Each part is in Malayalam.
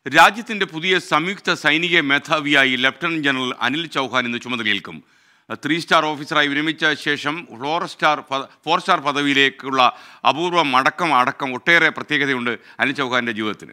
രാജ്യത്തിന്റെ പുതിയ സംയുക്ത സൈനിക മേധാവിയായി ലഫ്റ്റനന്റ് ജനറൽ അനിൽ ചൗഹാൻ ഇന്ന് ചുമതലയേൽക്കും ത്രീ സ്റ്റാർ ഓഫീസറായി വിരമിച്ച ശേഷം ഫോർ സ്റ്റാർ പ- ഫോർ സ്റ്റാർ പദവിയിലേക്കുള്ള അപൂർവ മടക്കം അടക്കം ഒട്ടേറെ പ്രത്യേകതയുണ്ട് അനിൽ ചൗഹാന്റെ ജീവിതത്തിന്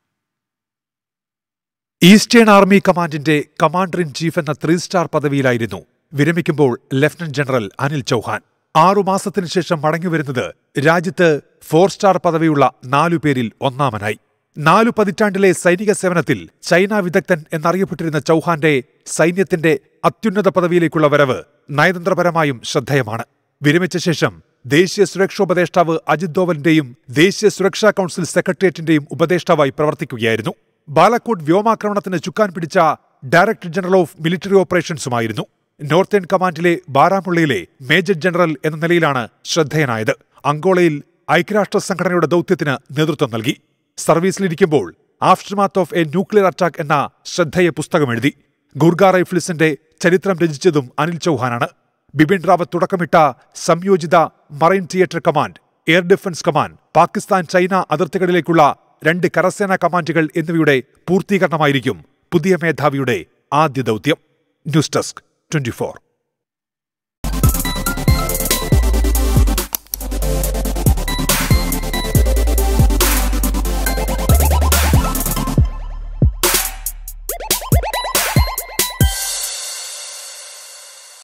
ഈസ്റ്റേൺ ആർമി കമാൻഡിന്റെ കമാൻഡർ ഇൻ ചീഫ് എന്ന ത്രീ സ്റ്റാർ പദവിയിലായിരുന്നു വിരമിക്കുമ്പോൾ ലഫ്റ്റനന്റ് ജനറൽ അനിൽ ചൗഹാൻ ആറുമാസത്തിനു ശേഷം മടങ്ങിവരുന്നത് രാജ്യത്ത് ഫോർ സ്റ്റാർ പദവിയുള്ള നാലു പേരിൽ ഒന്നാമനായി നാലു പതിറ്റാണ്ടിലെ സൈനിക സേവനത്തിൽ ചൈന വിദഗ്ധൻ എന്നറിയപ്പെട്ടിരുന്ന ചൗഹാന്റെ സൈന്യത്തിന്റെ അത്യുന്നത പദവിയിലേക്കുള്ള വരവ് നയതന്ത്രപരമായും ശ്രദ്ധേയമാണ് വിരമിച്ച ശേഷം ദേശീയ സുരക്ഷോപദേഷ്ടാവ് അജിത് ദോവലിന്റെയും ദേശീയ സുരക്ഷാ കൌൺസിൽ സെക്രട്ടേറിയറ്റിന്റെയും ഉപദേഷ്ടാവായി പ്രവർത്തിക്കുകയായിരുന്നു ബാലക്കോട്ട് വ്യോമാക്രമണത്തിന് ചുക്കാൻ പിടിച്ച ഡയറക്ടർ ജനറൽ ഓഫ് മിലിറ്ററി ഓപ്പറേഷൻസുമായിരുന്നു നോർത്തേൺ കമാൻഡിലെ ബാരാമുള്ളയിലെ മേജർ ജനറൽ എന്ന നിലയിലാണ് ശ്രദ്ധേയനായത് അങ്കോളയിൽ ഐക്യരാഷ്ട്ര സംഘടനയുടെ ദൗത്യത്തിന് നേതൃത്വം നൽകി സർവീസിലിരിക്കുമ്പോൾ aftermath of a nuclear attack എന്ന ശ്രദ്ധേയ പുസ്തകം എഴുതി ഗുർഗ റൈഫിൾസിന്റെ ചരിത്രം രചിച്ചതും അനിൽ ചൗഹാനാണ് ബിപിൻ റാവത്ത് തുടക്കമിട്ട സംയോജിത marine theatre command air defence command Pakistan China അതിർത്തികളിലേക്കുള്ള രണ്ട് കരസേനാ കമാൻഡുകൾ എന്നിവയുടെ പൂർത്തീകരണമായിരിക്കും പുതിയ മേധാവിയുടെ ആദ്യ ദൗത്യം ന്യൂസ് ഡെസ്ക് ട്വന്റി